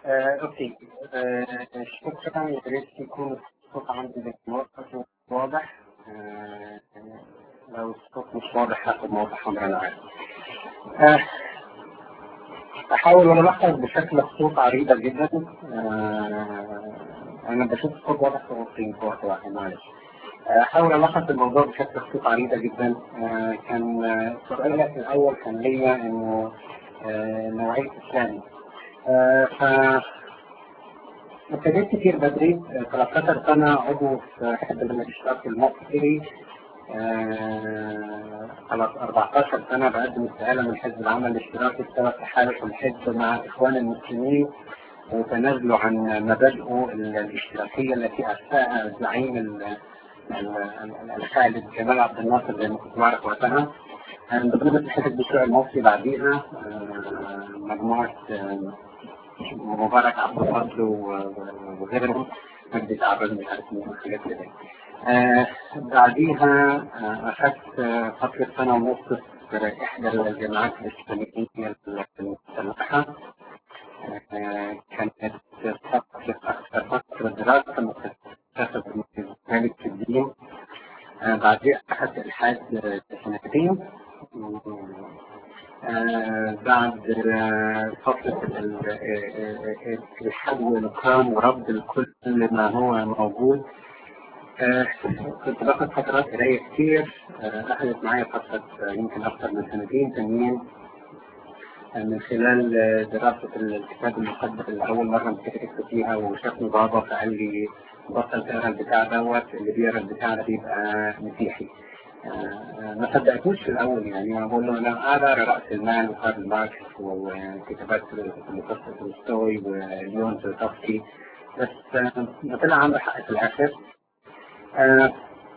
آه، اوكي آه، شكرا يا ريت يكون الصوت عندي موقف واضح آه، لو الصوت مش واضح هاخد موضوع حمراء العين آه، احاول انا بحفظ بشكل خطوط عريضة جدا آه، انا بشوف الصوت واضح في الصين في وقت واحد معلش آه، احاول الخص الموضوع بشكل خطوط عريضة جدا آه، كان آه، سؤالك الاول كان ليا انه آه، نوعية اسلامي آه، ف ابتديت كتير بدري آه، 13 سنة عضو في حزب الاشتراك المصري آه، خلاص 14 سنة بقدم استقالة من حزب العمل الاشتراكي بسبب تحالف الحزب مع إخوان المسلمين وتنازلوا عن مبادئه ال- الاشتراكية التي أسسها الزعيم ال- ال- ال- الخالد جمال عبد الناصر زي ما كنت بعرف وقتها انضمت الحزب الشيوعي المصري بعديها آه، مجموعة آه، مبارك عبد الفضل و- وغيرهم مجدي تعبان مش عارف مين حاجات كده آه بعديها آه أخذت آه فترة سنة ونص في إحدى الجامعات الإسلامية المسلحة آه كانت فترة أكثر فترة دراسة مكثفة بالنسبة لي في الدين آه بعدين أخذت إلحاد آه، سنتين آه، بعد آه، فترة ال- آه، آه، آه، الحد والإكرام ورفض كل ما هو موجود آه، كنت باخد فترات قراية كتير آه، أخذت معايا فترة آه، يمكن أكثر من سنتين تانيين آه، من خلال آه، دراسة الكتاب المقدس اللي أول مرة مسكت فيها وشافني بابا فقال لي بطل تقرا البتاع دوت اللي بيقرا البتاع ده بيبقى مسيحي آه، ما صدقتوش في الأول يعني أنا بقول له أنا أقرا رأس المال وكارل ماركس وكتابات فيلسوف تولستوي وليون تولستوفسكي بس آه، طلع عنده حق في الآخر آه،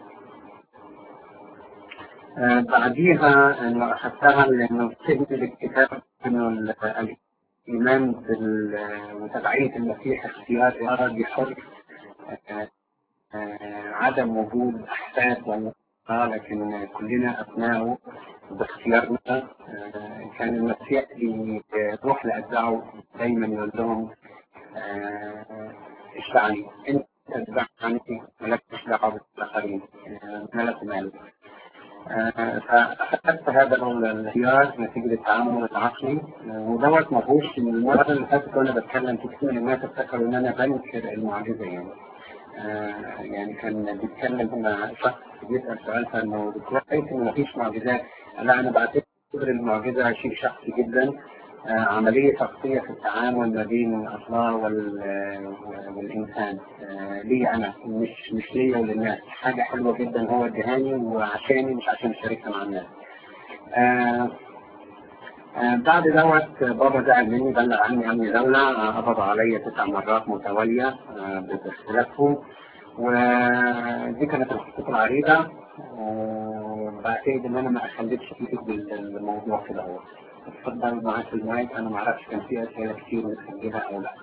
آه، بعديها انه اخذتها لانه فهم الكتاب انه ال- الايمان بال- وتبعية المسيح اختيار ارادي حر آه، آه، عدم وجود احساس ولا آه، لكن كلنا ابنائه باختيارنا آه، كان المسيح بيروح لاتباعه دايما يقول لهم آه، اشفعني انت اتبعني مالكش دعوه بالاخرين آه، مالك مالك آه، فأخذت هذا الاختيار نتيجة التعامل العقلي آه، ودوت مفهوش من المرة اللي فاتت وأنا بتكلم كتير من الناس افتكروا إن أنا بنكر المعجزة يعني آه، يعني كان بيتكلم مع شخص بيسأل سؤال فإنه كويس إن مفيش معجزات لا أنا بعتبر المعجزة شيء شخصي جدا آه، عملية شخصية في التعامل ما بين الله وال- والإنسان آه، لي أنا مش مش ليا وللناس حاجة حلوة جدا هو ادهاني وعشاني مش عشان أشاركها مع الناس آه، آه، بعد دوت بابا زعل مني بلغ عني أمن دولة آه، قبض عليا تسع مرات متوالية آه، باختلافهم ودي كانت الخطوط العريضة وبعتقد إن أنا ما أخليتش فيه بالموضوع كده هو اتفضل معاك المايك أنا ما أعرفش كان في أسئلة كتير متسجلة أو لا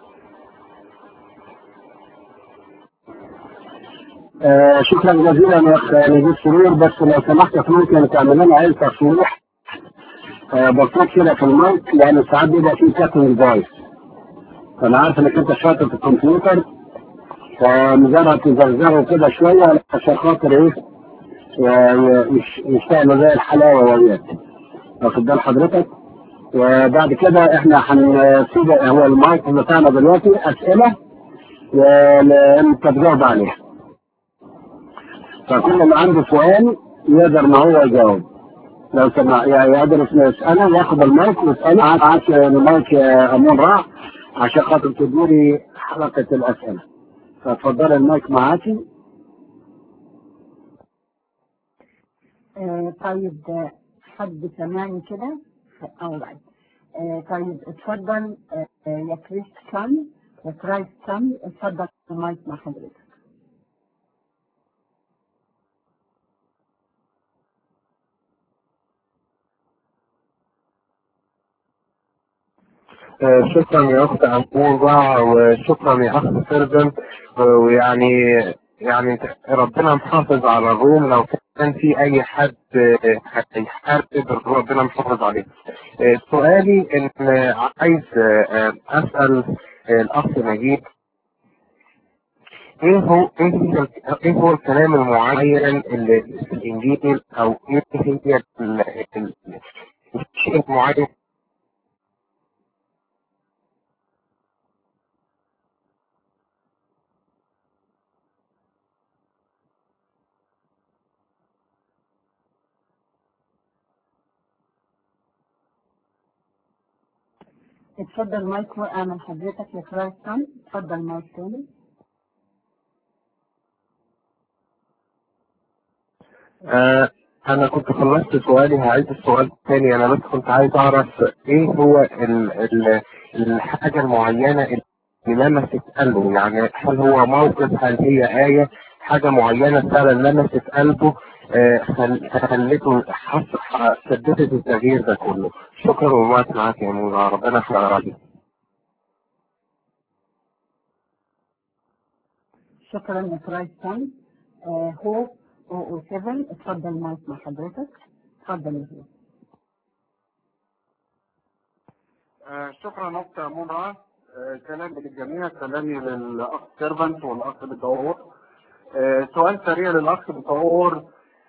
آه، شكرا جزيلا يا اخ نجيب سرور بس لو سمحت ممكن تعمل لنا اي تصوير آه، بسيط كده في المايك لان ساعات بيبقى فيه سيتنج فويس انا عارف انك انت شاطر في الكمبيوتر فمجرد تزرزره كده شويه عشان خاطر ايه آه، يش- يشتغل زي الحلاوه وياك واخد بال حضرتك وبعد كده احنا هنسيب هو المايك بتاعنا دلوقتي اسئله وانت تجاوب عليها فكل اللي عنده سؤال يقدر ان هو يجاوب لو سمع يعني يقدر يسأله ياخد المايك ويسأله معاك المايك يا أمون راح عشان خاطر تدوري حلقة الأسئلة فاتفضل المايك معاكي آه، طيب آه، حد سمعني كده أو بعد آه، طيب اتفضل آه، آه، يا كريست كان يا كرايست كان اتفضل المايك مع حضرتك آه، شكرا يا اخت امورة وشكرا يا اخت سيرفن ويعني يعني ربنا محافظ على الروم لو كان في اي حد آه، هيحارب ربنا محافظ عليه آه، سؤالي ان آه، عايز آه، آه، اسال آه، الأخ نجيب ايه هو ايه هي ايه هو الكلام المعين اللي في الانجيل او ايه هي ال- ال- الشيء المعين اتفضل مايك وقع من حضرتك يا كرايستون اتفضل مايك تاني آه انا كنت خلصت سؤالي هعيد السؤال تاني انا بس كنت عايز اعرف ايه هو ال ال الحاجة المعينة اللي لمست قلبه يعني هل هو موقف هل هي آية حاجة معينة فعلا لمست قلبه آه خل- خلته حس سددت التغيير ده كله شكرا ومات معاك يا مولا ربنا يخلق عليك شكرا يا كرايستون آه هو 007 اتفضل مايك مع حضرتك اتفضل يا هو آه، شكرا اخت منى آه، كلامي للجميع كلامي للاخ سيرفنت والاخ بتطور آه، سؤال سريع للاخ بتطور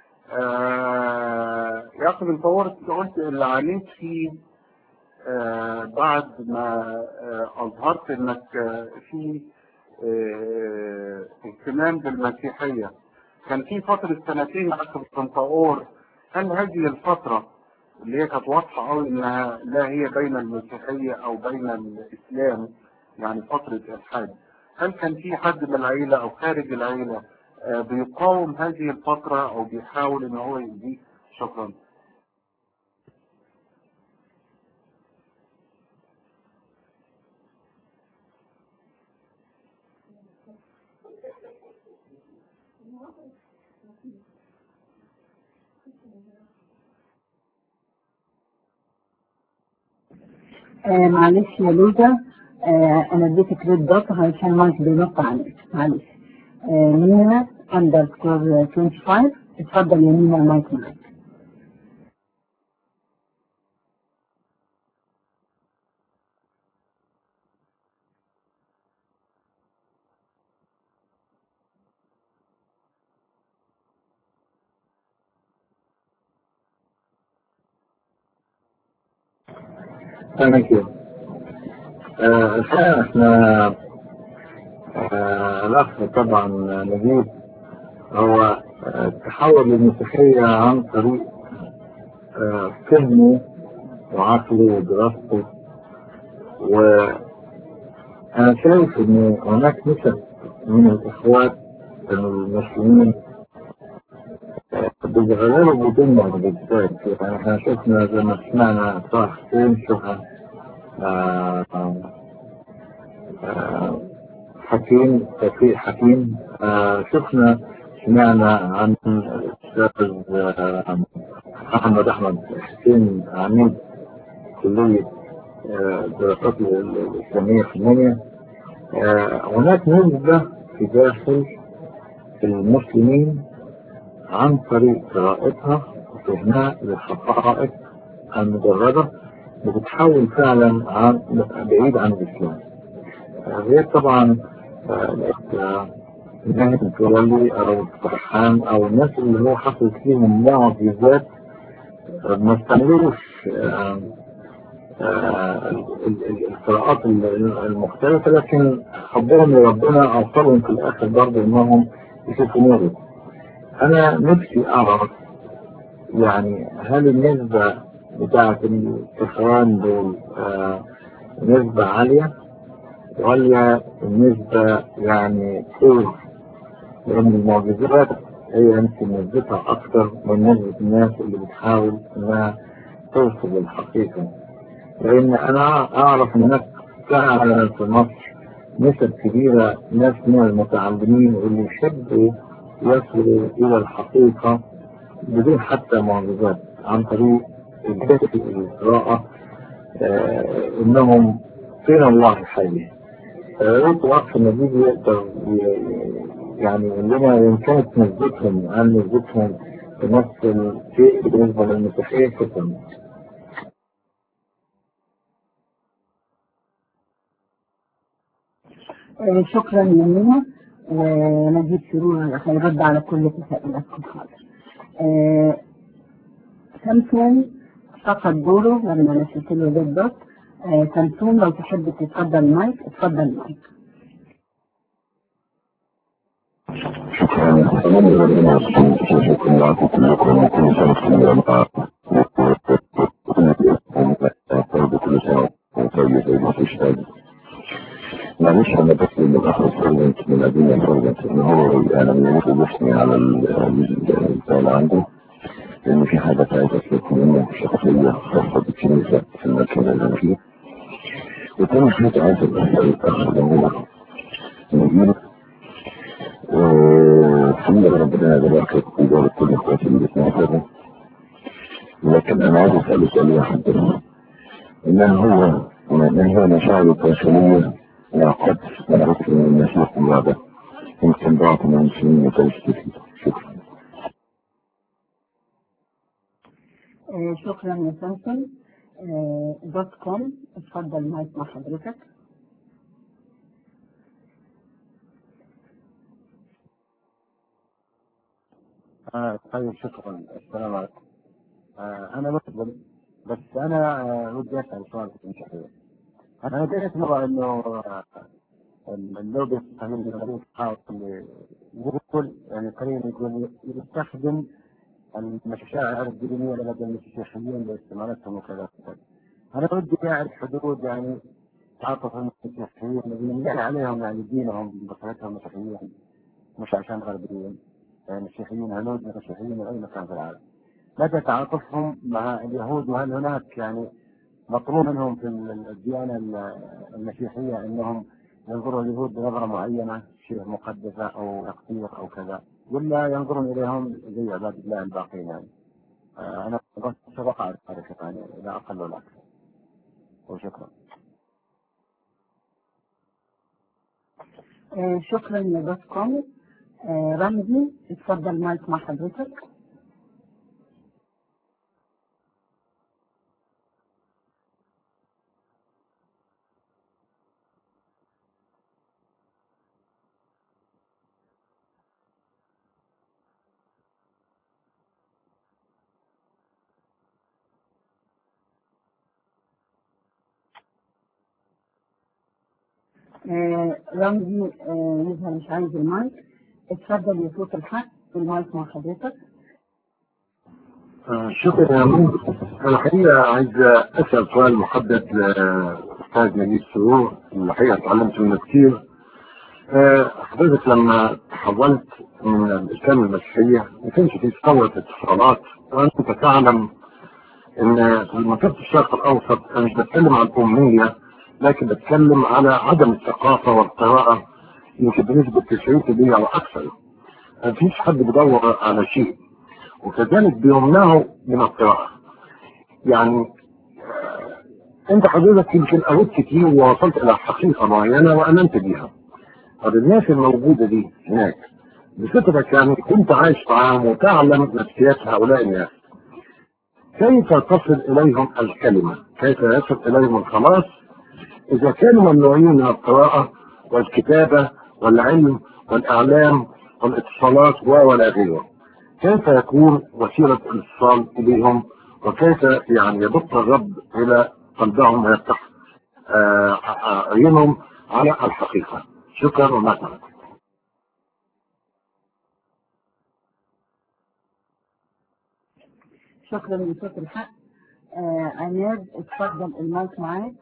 آه، يا اخ بتطور انت قلت اللي عانيت فيه آه، بعد ما آه، اظهرت انك آه، في آه، اهتمام بالمسيحيه كان في فتره سنتين يا اخ بتطور هل هذه الفتره اللي هي كانت واضحة أوي إنها لا هي بين المسيحية أو بين الإسلام يعني فترة إلحاد هل كان في حد من العيلة أو خارج العيلة آه، بيقاوم هذه الفترة أو بيحاول إن هو يديك شكرا آه معلش يا لوزة آه انا اديتك ريد دوت علشان مايك بينط عليك معلش آه مينا اندرسكور 25 اتفضل يا مينا المايك معاك ثانك يو الحقيقة احنا آه، الأخ طبعا نجيب هو آه، تحول للمسيحية عن طريق آه، فهمه وعقله ودراسته وأنا شايف إن هناك نسب من الإخوات المسلمين آه، بيتغيروا بدون معجزات يعني احنا شفنا زي ما سمعنا صاح حسين شفنا آه، آه، حكيم توفيق حكيم آه، شفنا سمعنا عن الأستاذ آه، محمد أحمد حسين عميد كلية آه، الدراسات الإسلامية في المنيا آه، هناك نسبة في داخل المسلمين عن طريق قراءتها وفهمها للحقائق المجردة بتتحول فعلا عن بعيد عن الإسلام آه، غير طبعا آه، ناهد التولي أو الفرحان أو الناس اللي هو حصل فيهم معجزات آه، ما استعملوش آه، آه، ال- ال- القراءات ال- المختلفة لكن حبهم لربنا أوصلهم في الآخر برضه إنهم يشوفوا نوره أنا نفسي أعرف يعني هل النسبة بتاعة الإخوان دول آه، نسبة عالية ولا النسبة يعني كور لأن المعجزات هي يمكن نسبتها أكثر من نسبة الناس اللي بتحاول إنها توصل للحقيقة لأن أنا أعرف إن هناك فعلا في مصر نسب كبيرة ناس من المتعلمين اللي يحبوا يصلوا إلى الحقيقة بدون حتى معجزات عن طريق الجهد القراءة آه، إنهم فين الله الحي يا ريت وقت النبي يقدر ي- يعني يقول لنا إن كانت نسبتهم عن نسبتهم بنفس الشيء بالنسبة للمسيحية شكرا آه، شكرا يمينة ونجيب سرور هيرد على كل تساؤلاتكم حاضر آه، سامسون فقد دوره لما نشرت له ريد دوت آه، سامسون لو تحب تتفضل المايك اتفضل المايك شكرا أتمنى ربنا يوفقكم معكم كلكم وكل سنة وانتم كل سنة وطيب ما فيش حاجة معلش أنا بس من الأخ الفرزنت من أبينا الفرزنت إن هو أنا من يوم بسني على البتاع اللي عنده لأن في حاجة عايز أسلك منه شخصية خاصة بالكنيسة في المكان اللي أنا فيه وتاني حاجة عايز أسأل الأخ جميل نجيب الحمد لله ربنا يبارك لك ويبارك كل اخواتي اللي بتناصروا لكن انا عايز اسال سؤال واحد بس ما هو ما هي مشاعر البشريه وقد نعرف من المسيح هذا يمكن بعض من المسلمين يتوسط شكرا آه، شكرا يا سامسون آه، دوت كوم اتفضل المايك مع حضرتك آه طيب شكرا السلام عليكم آه انا مسلم بس انا آه ودي اسال سؤال في المشاهير انا قريت مره انه آه اللوبي الصهيوني الغريب حاول يقول يعني كريم يقول يستخدم المشاعر الدينيه لدى المسيحيين لاستعمالاتهم وكذا وكذا. انا ودي اعرف حدود يعني تعاطف المسيحيين الذين يعني عليهم يعني دينهم بطريقتهم مسيحيين مش عشان غربيين يعني مسيحيين هنود مسيحيين من اي مكان في العالم مدى تعاطفهم مع اليهود وهل هناك يعني مطلوب منهم في الديانه المسيحيه انهم ينظروا اليهود بنظره معينه شيء مقدسه او تقدير او كذا ولا ينظرون اليهم زي عباد الله الباقين يعني آه انا بس اتوقع التاريخ يعني لا اقل ولا اكثر وشكرا آه، شكرا يا دوت كوم آه، رمزي اتفضل المايك مع حضرتك آه، رمزي آه، يظهر مش عايز المايك اتفضل يا صوت الحق المايك مع حضرتك آه، شكرا يا مو انا الحقيقه عايز اسال سؤال محدد لاستاذ نبيل سرور الحقيقه اتعلمت منه كتير آه، حضرتك لما تحولت من الاسلام المسيحيه ما كانش في ثوره اتصالات وانت تعلم ان في منطقه الشرق الاوسط انا مش بتكلم عن الاميه لكن بتكلم على عدم الثقافه والقراءه يمكن بنسبه 90% او اكثر ما فيش حد بيدور على شيء وكذلك بيمنعه من القراءه يعني آه، انت حضرتك يمكن قريت كتير ووصلت الى حقيقه معينه وامنت بيها طب الناس الموجوده دي هناك بصفتك يعني كنت عايش معاهم وتعلم نفسيات هؤلاء الناس كيف تصل اليهم الكلمه؟ كيف يصل اليهم الخلاص اذا كانوا ممنوعين من القراءه والكتابه والعلم والاعلام والاتصالات ولا غيره كيف يكون وسيله الاتصال اليهم وكيف يعني يبط الرب الى قلبهم ويفتح آه، آه، عيونهم على الحقيقه شكرا ومثلا شكرا لصوت الحق آه، عماد اتفضل المايك معاك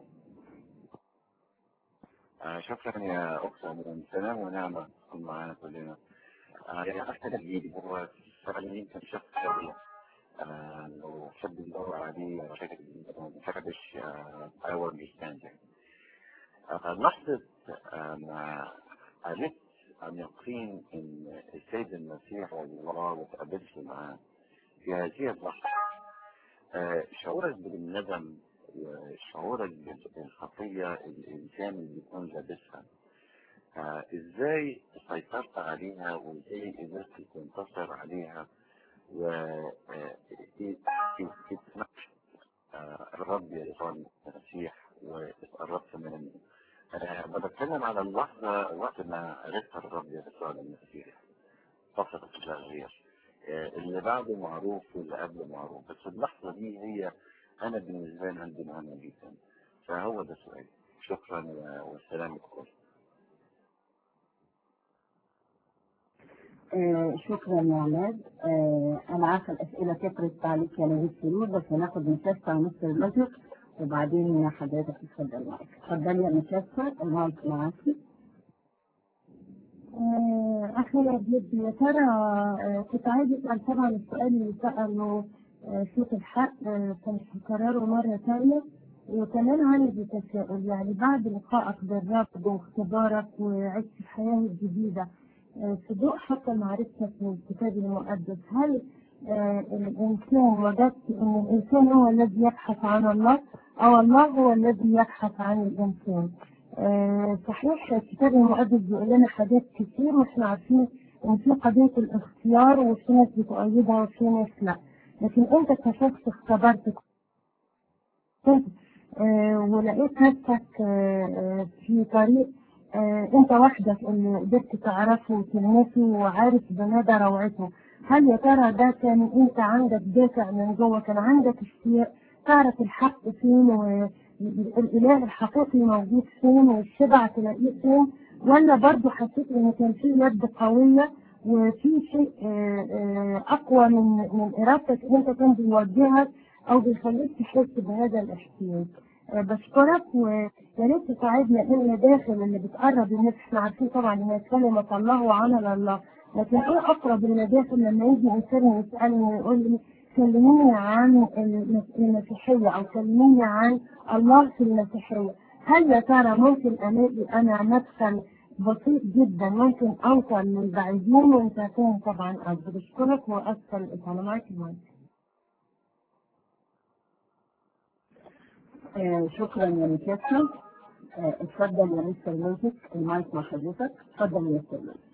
آه، شكرا يا أخت أمين سلام ونعمة تكون معنا كلنا آه، يعني أخت الجديد هو فعلا يمكن شخص سريع آه، لو حد يدور عليه بشكل ما يحبش أول بيستنجد لحظة آه، ما عرفت عن يقين إن السيد المسيح والله وتقابلت معاه في هذه اللحظة آه، شعورك بالندم وشعورك بالخطية الإنسان اللي بيكون لابسها آه، إزاي سيطرت عليها وإزاي قدرت تنتصر عليها و آه، تسمح الرب يسوع المسيح واتقربت منه آه، ما بتكلمش بتكلم على اللحظة وقت ما عرفت الرب يسوع المسيح فقط التغيير اللي بعده معروف واللي قبله معروف بس اللحظة دي هي أنا بالنسبة لي عندي مهمة جدا فهو ده سؤالي شكرا والسلام عليكم آه شكرا يا عماد آه انا عارفه الاسئله كثرت عليك يا نجيب سرور بس هناخد مشافة ونص المسجد وبعدين حضرتك تتفضل معاك اتفضلي يا مشافة المايك معاكي آه أخي نجيب يا ترى آه كنت عايز أسأل طبعا السؤال اللي سأله آه صوت الحق كان هكرره مرة ثانية وكمان عندي تساؤل يعني بعد لقائك بالرب واختبارك وعشت الحياة الجديدة في ضوء حتى معرفتك بالكتاب المقدس هل الإنسان وجدت أن الإنسان هو الذي يبحث عن الله أو الله هو الذي يبحث عن الإنسان صحيح الكتاب المقدس بيقول لنا حاجات كتير واحنا عارفين ان في قضية الاختيار وفي ناس بتؤيدها وفي ناس لا لكن انت كشخص اختبرت كنت ولقيت نفسك في طريق انت وحدك اللي قدرت تعرفه وتلمسه وعارف بمدى روعته هل يا ترى ده كان انت عندك دافع من جوه كان عندك اشتياق تعرف الحق فين والاله الحقيقي موجود فين والشبع تلاقيه فين ولا برضه حسيت ان كان في يد قويه وفي شيء اقوى من من ارادتك انت كان بيوجهك او بيخليك تحس بهذا الاحتياج بشكرك ويا ريت تساعدنا ان داخل اللي بتقرب الناس احنا عارفين طبعا ان كلمه الله وعمل الله لكن ايه اقرب المداخل لما يجي انسان يسالني ويقول لي كلميني عن المسيحيه او كلميني عن الله في المسيحيه هل يا ترى ممكن الاقي انا مدخل بسيط جدا ممكن اوصل للبعيدين وانت فاهم طبعا قصدي بشكرك واسفل الاطاله معاك المايك آه شكرا يا مكاسة آه اتفضل يا مستر ميوزك المايك مع حضرتك اتفضل يا مستر ميوزك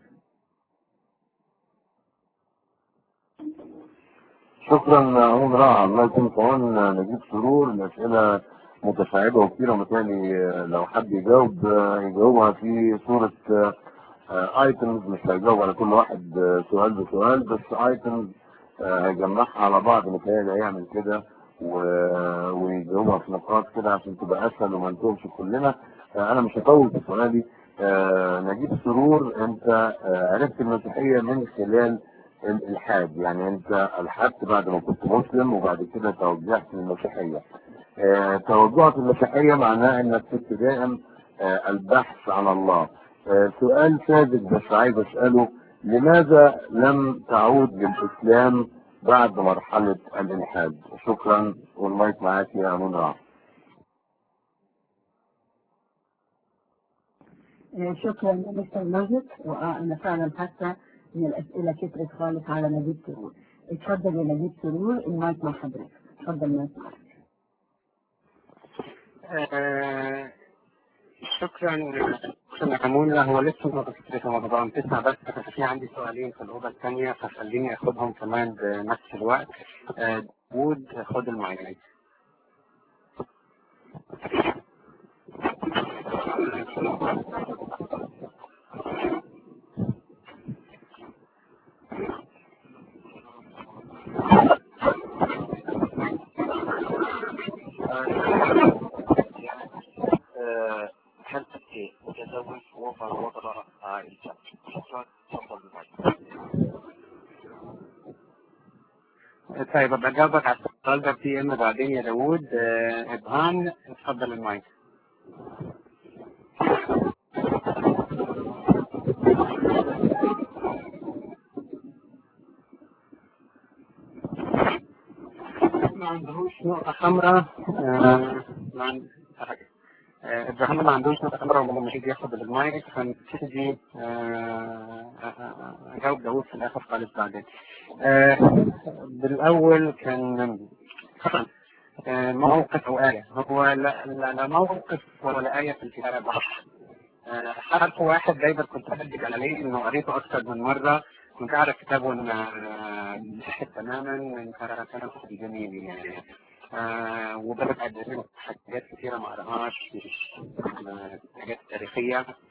شكرا عمر رائع الله يكون في عون نجيب سرور الاسئله متشعبه وكثيره ومتهيألي لو حد يجاوب يجاوبها في صوره ايتمز مش هيجاوب على كل واحد سؤال بسؤال بس ايتمز هيجمعها على بعض متهيألي هيعمل كده ويجاوبها في نقاط كده عشان تبقى اسهل وما نتوهش كلنا انا مش هطول في سؤالي نجيب سرور انت عرفت المسيحيه من خلال الالحاد يعني انت الحدت بعد ما كنت مسلم وبعد كده توجهت للمسيحيه توجهك للمسيحيه معناه انك كنت دائم البحث عن الله سؤال ساذج بس عايز اساله لماذا لم تعود للاسلام بعد مرحلة الإلحاد شكرا والمايك معاك يا منى شكرا يا مستر ماجد وانا فعلا حاسه ان الاسئله كترت خالص على نجيب سرور اتفضل يا نجيب سرور المايك مع حضرتك اتفضل المايك معاك آه شكرا شكرا عمونا هو لسه ما فكرة رمضان تسعة بس في عندي سؤالين في الأوضة الثانية فخليني أخدهم كمان بنفس الوقت آه داوود خد المعينات هل أنت متزوج وفر وضع عائلتك؟ شكرا تفضل بالمايك طيب ابقى اجاوبك على السؤال ده في ام بعدين يا داوود آه، ابهام اتفضل المايك ما عندهوش نقطة حمراء آه، ما عند- آه، ابراهيم ما عندوش نقطة حمراء ولما يجي ياخد المايك فنبتدي آه، آه، آه، اجاوب داوود في الاخر خالص بعدين. آه، بالاول كان آه، موقف او آية هو لا, لا, لا موقف ولا آية في الكتاب آه، حرف واحد دايما كنت أحدد عليه إنه قريته أكثر من مرة كنت أعرف كتابه إن آه، صحيح تماما من كان كان جميل يعني آه، وبرجع أدرس حاجات كثيرة ما أقراهاش آه، حاجات تاريخية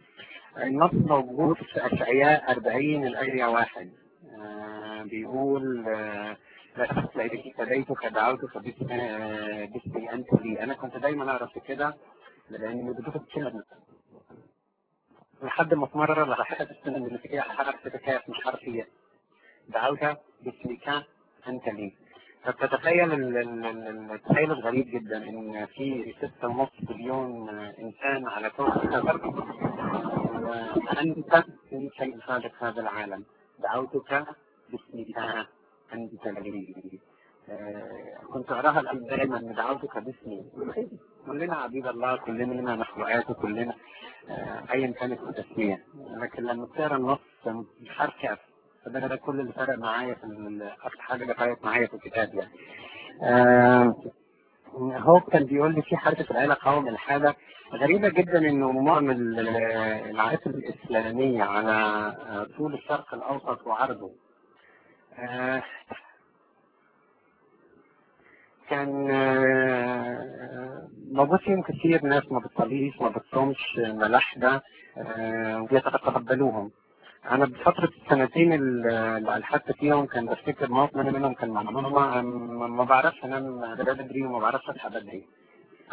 النص موجود في أشعياء 40 الآية واحد آه، بيقول آه، لا تخف إليك فديتك دعوتك باسم آه، باسمي أنت لي أنا كنت دايما أعرف كده لأن بشوف كلمة لحد ما في مرة لاحظت السنة اللي فيها حرف كاف مش حرف ياء دعوت باسمك أنت لي فبتتخيل ال- ال- ال- التخيل الغريب جدا ان في ستة ونص مليون انسان على كوكب الارض وانت في شيء خالق هذا العالم دعوتك باسمك انت لي آه، كنت اراها الان دائما ان دعوتك باسمي كلنا عبيد الله كلنا مخلوقات وكلنا آه، ايا كانت التسميه لكن لما تقرا النص حرف كاف فده ده كل اللي فرق معايا في ال- اكتر حاجه اللي فرقت معايا في الكتاب يعني. آه هو كان بيقول لي في حركه في العيله قوم الحاله غريبه جدا انه معظم ال- العائلات الاسلاميه على آه، طول الشرق الاوسط وعرضه آه كان آه، موجود فيهم كثير ناس ما بتصليش ما بتصومش ملاحدة آه، وبيتقبلوهم انا بفترة السنتين اللي الحدت فيهم كان بفتكر موقف منهم كان مع ماما ما- ما بعرفش انام بدري وما بعرفش اصحى بدري ف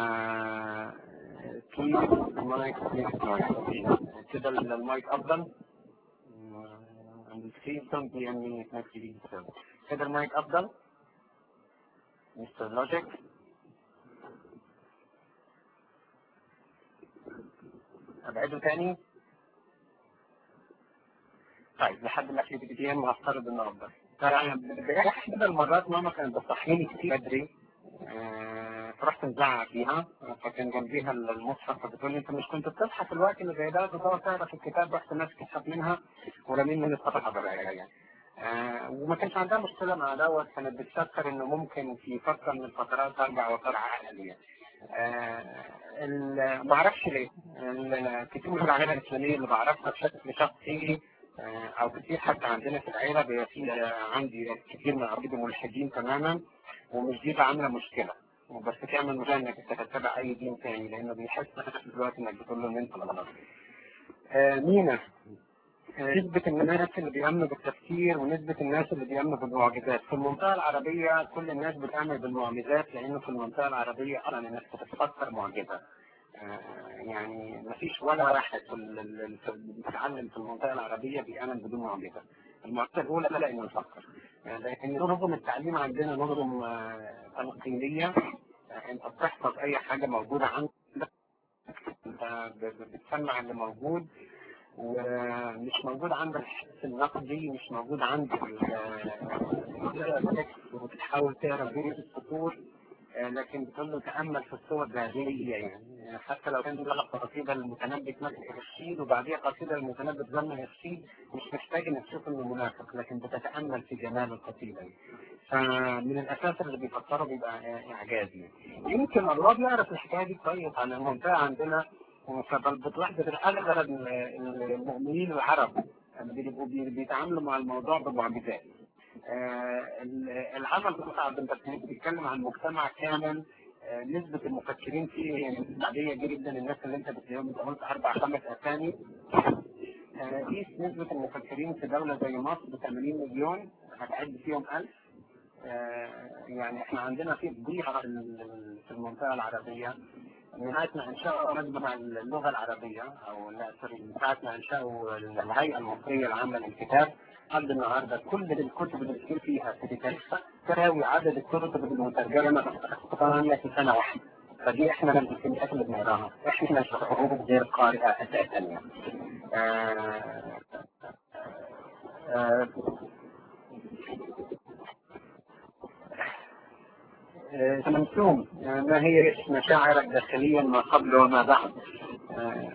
كيف المايك كده المايك افضل في صوت يعني كده المايك افضل مستر لوجيك ابعده تاني طيب لحد ما في بي ام هفترض انه افضل احدى المرات ماما كانت بتصحيني كتير بدري آه، فرحت مزعق فيها فكان جنبيها المصحف فبتقول لي انت مش كنت بتصحى في الوقت اللي زي ده وتقعد تقرا في الكتاب رحت ماسك كتاب منها ورمين من الصفحه بقى آه وما كانش عندها مشكله مع دوت كانت بتفكر انه ممكن في فتره من الفترات ارجع وطلع عقلي آه ال- ما اعرفش ليه ال- كتير من العائله الاسلاميه اللي بعرفها بشكل شخصي آه، او كتير حتى عندنا في العيله بيبقى في آه، عندي كتير من قرايبي ملحدين تماما ومش دي عامله مشكله بس تعمل مشكله انك انت تتبع اي دين تاني لانه بيحس في الوقت انك بتقول له ان انت غلط. آه، مينا آه، نسبة الناس اللي بيأمنوا بالتفكير ونسبة الناس اللي بيأمنوا بالمعجزات في المنطقة العربية كل الناس بتعمل بالمعجزات لأنه في المنطقة العربية أصلا الناس بتتفكر معجزة آه، يعني ما فيش ولا واحد في ال- ال- في- بيتعلم في المنطقة العربية بيأمن بدون معجزة المعجزة الأولى لا إنه يفكر آه، لكن نظم التعليم عندنا نظم آه، تنقيلية آه، أنت بتحفظ أي حاجة موجودة عندك أنت ب- ب- بتسمع اللي موجود ومش موجود عندك الحس النقدي مش موجود عندك ال- وبتحاول تقرا بين السطور آه، لكن بتقول له تامل في الصور الذهبيه يعني آه، حتى لو كان بيقول لك قصيده المتنبي تمسك الرشيد وبعديها قصيده المتنبي تزمن الرشيد مش محتاج انك تشوف انه منافق لكن بتتامل في جمال القصيده دي. فمن الاساس اللي بيفكروا بيبقى آه، اعجازي يمكن الله بيعرف الحكايه دي كويس عن المنطقه عندنا فبتلاحظ في اغلب المؤمنين العرب لما بيبقوا بي- بيتعاملوا مع الموضوع بمعجزات آه، ال- العمل بتاع انت بتتكلم عن مجتمع كامل آه، نسبة المفكرين فيه نسبة عادية جدا الناس اللي انت بتلاقيهم انت قلت اربع خمس اسامي آه، قيس نسبة المفكرين في دولة زي مصر 80 مليون هتعد فيهم 1000 آه، يعني احنا عندنا في فضيحة في ال- في المنطقة العربية من ساعة ما انشأوا مجمع اللغة العربية او لا سوري من ساعة ما انشأوا الهيئة المصرية العامة للكتاب لحد النهارده كل الكتب اللي بتصير فيها في تاريخها تساوي عدد الكتب المترجمة طبعا في سنة واحدة فدي احنا من الكميات اللي بنقراها احنا شعوب غير قارئة اساسا يعني آه، آه، آه، تمسوم آه، ما هي مشاعرك داخليا ما قبل وما بعد آه،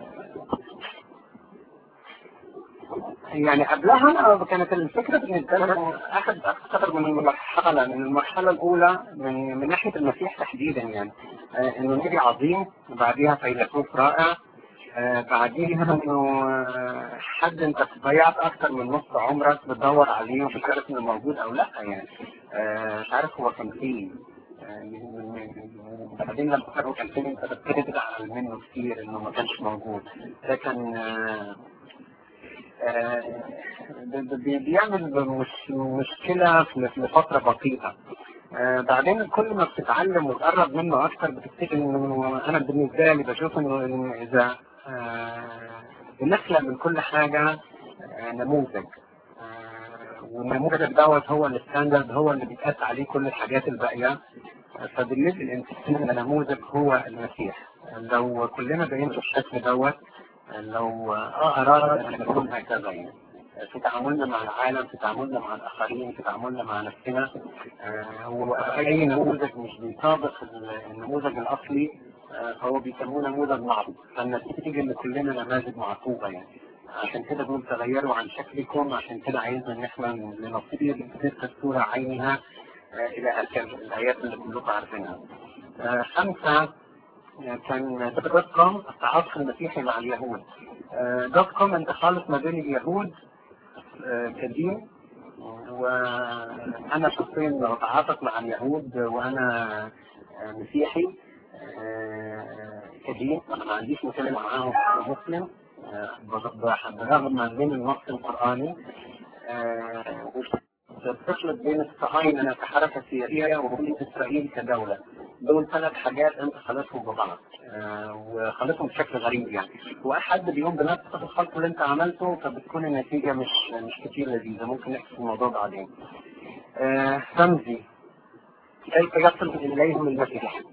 يعني قبلها كانت الفكرة بالنسبة لهم أخذ أكثر من مرحلة من المرحلة الأولى من من ناحية المسيح تحديدا يعني آه، إنه نبي عظيم وبعديها فيلسوف رائع آه، بعديها إنه آه، حد أنت ضيعت أكثر من نص عمرك بتدور عليه ومش عارف إنه موجود أو لا يعني آه، مش عارف هو كان فين بعدين لما كانوا كان فيلم ابتديت ازعل منه كتير انه ما كانش موجود ده كان آه، آه، بي- بيعمل مش مشكلة في في فترة بسيطة آه، بعدين كل ما بتتعلم وتقرب منه أكتر بتفتكر إنه أنا بالنسبة لي بشوف إنه إن إذا آه، بنخلق من كل حاجة آه، نموذج آه، والنموذج دوت هو الستاندرد هو اللي بيتقاس عليه كل الحاجات الباقية فبالنسبة للإنسان النموذج هو المسيح لو كلنا بقينا بالشكل دوت لو اه اراد ان نكون هكذا يعني في تعاملنا مع العالم في تعاملنا مع الاخرين في تعاملنا مع نفسنا آه، واي نموذج مش بيطابق النموذج الاصلي آه، فهو بيسموه نموذج معروف فالنتيجه ان كلنا نماذج معصوبه يعني عشان كده دول تغيروا عن شكلكم عشان كده عايزنا ان احنا لنصير تلك الصوره عينها آه، الى هكذا الايات اللي كلكم عارفينها. آه، خمسه كان دوت كوم التعاطف المسيحي مع اليهود آه، دوت كوم انت خالط ما بين اليهود آه، كدين وانا شخصيا بتعاطف مع اليهود وانا آه، مسيحي آه، كدين انا ما عنديش مشكله معاهم مسلم آه، برغم من النص القراني آه، بتخلط بين الصهاينه كحركه سياسيه وبين اسرائيل كدوله دول ثلاث حاجات انت خلطهم ببعض آه، وخلطهم بشكل غريب يعني واحد بيقوم بنفس الخلط اللي انت عملته فبتكون النتيجه مش مش كتير لذيذه ممكن نحكي في الموضوع بعدين آه، رمزي كيف يصل اليهم المسيح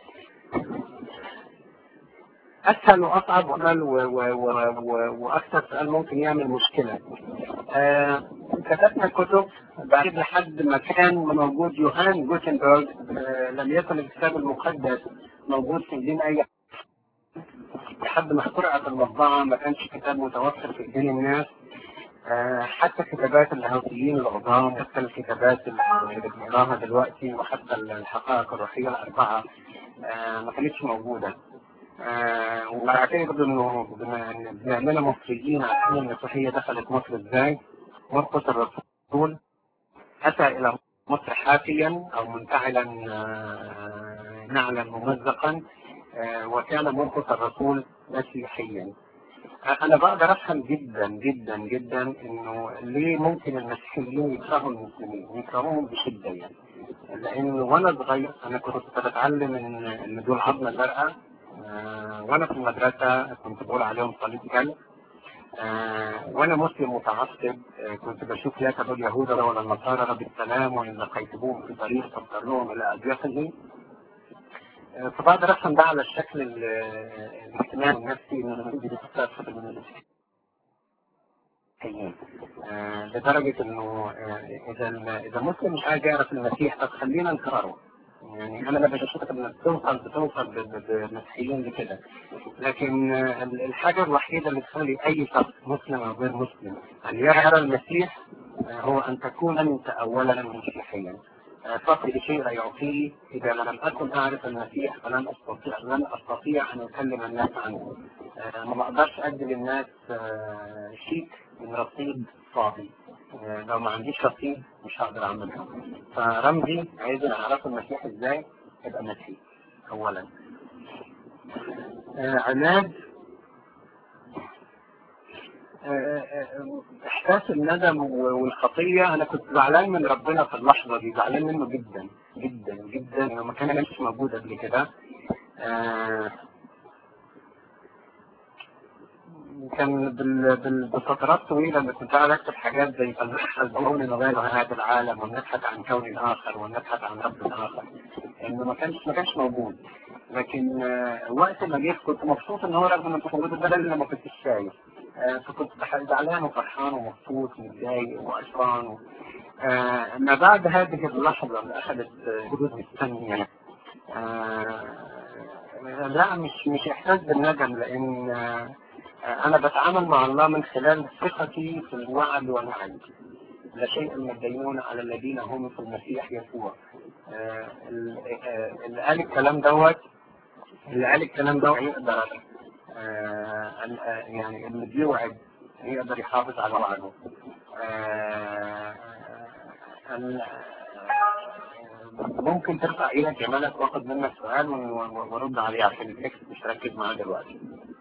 اسهل واصعب وأسهل و- و- و- و- واكثر سؤال ممكن يعمل مشكله آه، كتبنا كتب بعد لحد ما كان موجود يوهان جوتنبرج آه، لم يكن الكتاب المقدس موجود في ايدين اي لحد ما اخترعت المطبعه ما كانش كتاب متوفر في ايدين الناس آه، حتى كتابات اللاهوتيين العظام حتى الكتابات اللي بنقراها دلوقتي وحتى الحقائق الروحيه الاربعه آه، ما كانتش موجوده آه، وبعتقد انه بما إن بنعملها مصريين عارفين المسيحيه دخلت مصر ازاي مرقس الرسول اتى الى مصر حافيا او منتعلا آه، نعلا ممزقا آه، وكان مرقس الرسول مسيحيا انا بقدر افهم جدا جدا جدا انه ليه ممكن المسيحيين يكرهوا المسلمين يكرهوهم بشده يعني لان وانا صغير انا كنت بتعلم ان ان دول عظمه زرقاء آه، وانا في المدرسه كنت بقول عليهم صليب كلب آه، وانا مسلم متعصب آه، كنت بشوف لا تبوا اليهود ولا النصارى رب السلام وان لقيتموهم في طريق فاضطروهم الى اضيافهم آه، فبقدر افهم ده على الشكل ال- الاجتماعي النفسي ان انا بدي بستفسر من المسيحيين آه، لدرجه انه آه، اذا اذا مسلم مش عايز يعرف المسيح طب خلينا نكرره يعني انا لما بشوف انك بتوصل بتوصل ب- ب- بالمسيحيين لكده لكن آه، ال- الحاجه الوحيده اللي تخلي اي شخص مسلم او غير مسلم ان يرى المسيح آه، هو ان تكون انت اولا مسيحيا آه، فقد شيء لا يعطيه اذا لم اكن اعرف المسيح فلن استطيع لن استطيع ان اكلم الناس عنه آه، ما بقدرش ادي للناس آه، شيك من رصيد فاضي آه، لو ما عنديش رصيد مش هقدر اعملها فرمزي عايز اعرف المسيح ازاي يبقى مسيح اولا آه، عماد آه، آه، احساس الندم و- والخطيه انا كنت زعلان من ربنا في اللحظه دي زعلان منه جدا جدا جدا انه ما كانش موجود قبل كده آه، كان بال- بال- بفترات طويلة لما كنت قاعد أكتب حاجات زي فلنبحث بعون غير هذا العالم ونبحث عن كون آخر ونبحث عن رب آخر إنه ما كانش ما كانش موجود لكن آه، وقت ما جه كنت مبسوط إن هو رغم إنه مش موجود بدل إن ما كنتش شايف آه، فكنت بح- زعلان وفرحان ومبسوط ومتضايق وقشران و- آه، ما بعد هذه اللحظة اللي أخذت آه، حدود مستنية آه، لا مش مش إحساس بالندم لأن آه، أنا بتعامل مع الله من خلال ثقتي في الوعد والوعد لا شيء من الدينون على الذين هم في المسيح يسوع آه، ال- آه، اللي قال الكلام دوت اللي قال الكلام دوت يقدر آه، ال- آه، يعني اللي بيوعد يقدر يحافظ على وعده آه، ال- ممكن ترفع ايدك يا ملك واخد منك سؤال وارد عليه عشان التكست مش ركز معاه دلوقتي.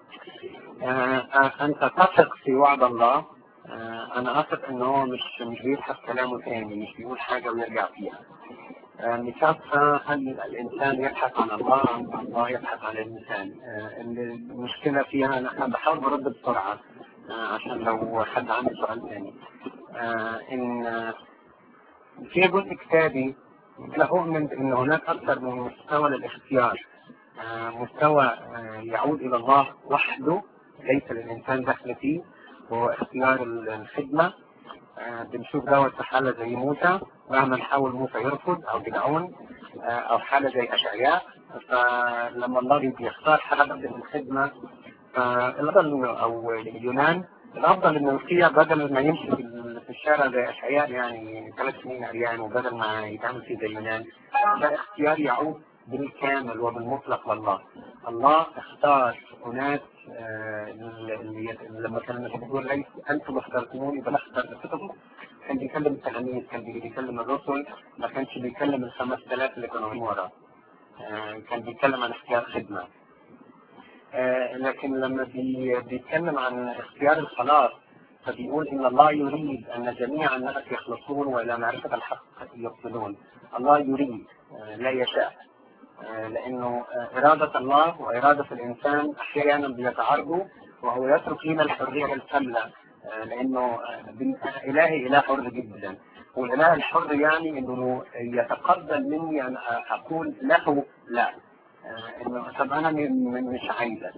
انت تثق في وعد الله انا اثق ان هو مش مش بيبحث كلامه تاني مش بيقول حاجه ويرجع فيها. مثالها هل الانسان يبحث عن الله ام الله يبحث عن الانسان؟ المشكله فيها انا بحاول برد بسرعه عشان لو حد عنده سؤال ثاني. ان في جزء كتابي لا أؤمن أن هناك أكثر من مستوى للاختيار مستوى يعود إلى الله وحده ليس للإنسان دخل فيه وهو اختيار الخدمة بنشوف دوت في حالة زي موسى مهما نحاول موسى يرفض أو جدعون أو حالة زي أشعياء فلما الله بيختار حالة الخدمة فالأفضل أو اليونان الأفضل إنه فيها بدل ما يمشي في الشارع زي أشعياء يعني ثلاث سنين عريان وبدل ما يتعمل فيه زي يونان ده اختيار يعود بالكامل وبالمطلق لله الله اختار أناس آه لما كان بيقول ليس أنتم اخترتموني بل اخترتكم كان بيكلم التلاميذ كان بيكلم الرسل ما كانش بيكلم الخمس آلاف اللي كانوا وراه آه كان بيتكلم عن اختيار خدمة آه لكن لما بي بيتكلم عن اختيار الخلاص فبيقول إن الله يريد أن جميع الناس يخلصون وإلى معرفة الحق يصلون الله يريد لا يشاء لأنه إرادة الله وإرادة الإنسان أحيانا بيتعارضوا وهو يترك لنا الحرية الكاملة لأنه إلهي إله حر جدا والإله الحر يعني إنه يتقبل مني أن أقول له لا إنه طب أنا مش عايزك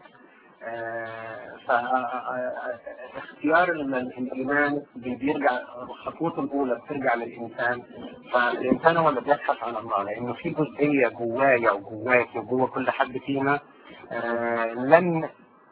فاختيار الايمان بيرجع خطوته الاولى بترجع للانسان فالانسان هو اللي بيبحث عن الله لانه في جزئيه جوايا وجواك وجوا كل حد فينا لن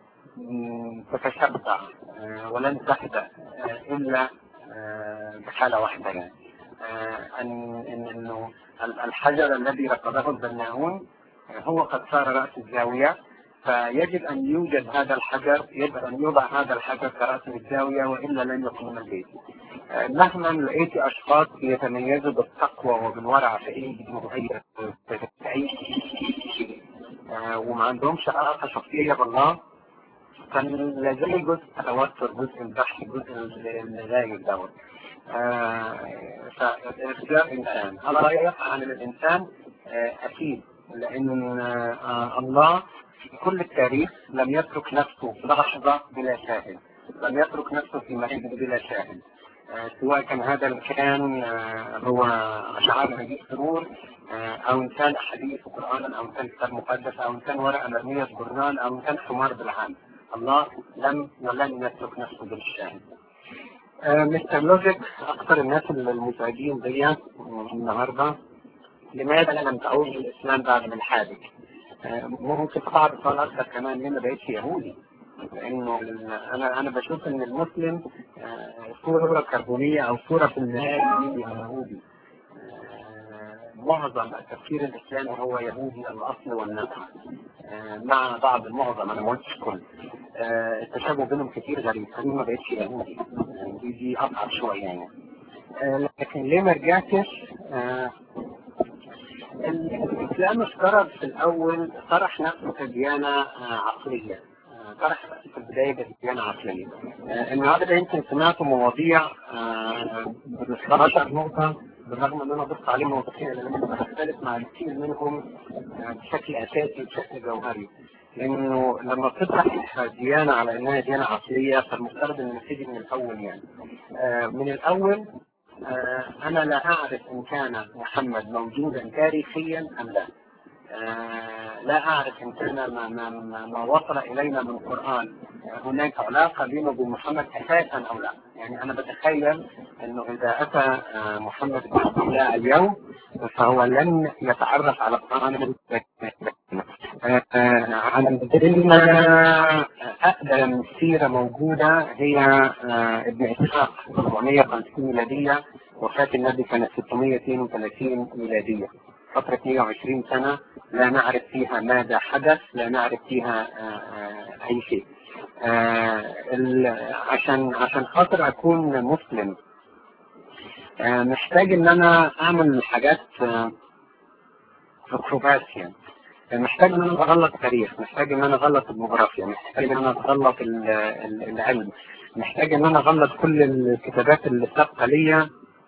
تتشبع ولن تهدأ الا بحاله واحده يعني ان انه الحجر الذي ركضه البناؤون هو قد صار راس الزاويه فيجب أن يوجد هذا الحجر يجب أن يوضع هذا الحجر كرأس الزاوية وإلا لن يقوم البيت مهما لقيت أشخاص يتميزوا بالتقوى وبالورع في أي في أي وما عندهمش علاقة شخصية بالله كان لازال جزء توتر جزء البحث جزء الغايب دوت فاختيار الإنسان الله يقع عن الإنسان أكيد لأن الله في كل التاريخ لم يترك نفسه لحظة بلا شاهد لم يترك نفسه في مكان بلا شاهد آه سواء كان هذا المكان آه هو أشعار نجيب سرور آه أو إن كان أحاديث قرآنا أو إن كان كتاب مقدس أو إن كان ورقة مرمية في جرنان أو إن كان حمار بالعام الله لم ولن يترك نفسه بالشاهد مستر لوجيك أكثر الناس المزعجين دي النهارده لماذا لم تعود الإسلام بعد من حادث؟ ممكن بعض السؤال اكثر كمان ليه ما بقتش يهودي لانه انا انا بشوف ان المسلم صوره كربونيه او صوره في النهايه يهودي معظم التفكير الاسلامي هو يهودي الاصل والنفع مع بعض المعظم انا ما قلتش كل التشابه بينهم كتير غريب فدي ما بقتش يهودي دي دي اصعب شويه يعني لكن ليه ما رجعتش الإسلام افترض في الأول طرح نفسه كديانة عقلية طرح نفسه في البداية كديانة عقلية النهارده يمكن سمعتوا مواضيع ب 11 نقطة بالرغم ان انا ضفت عليهم نقطتين لان انا بختلف مع كثير منهم بشكل اساسي بشكل جوهري لانه لما بتطرح ديانه على انها ديانه عقليه فالمفترض ان نبتدي من الاول يعني من الاول آه أنا لا أعرف إن كان محمد موجودا تاريخيا أم لا آه لا أعرف إن كان ما, ما, ما, ما وصل إلينا من القرآن هناك علاقة بينه وبين محمد أساسا أو لا يعني أنا بتخيل أنه إذا أتى آه محمد بن عبد الله اليوم فهو لن يتعرف على القرآن عندنا أقدم سيرة موجودة هي ابن إسحاق 450 ميلادية وفاة النبي كانت 632 ميلادية فترة 120 سنة لا نعرف فيها ماذا حدث لا نعرف فيها أي شيء عشان عشان خاطر أكون مسلم محتاج إن أنا أعمل حاجات اكروباسيا محتاج ان انا اغلط تاريخ محتاج ان انا اغلط الجغرافيا محتاج ان انا اغلط ال- ال- العلم محتاج ان انا اغلط كل الكتابات اللي سابقه ليا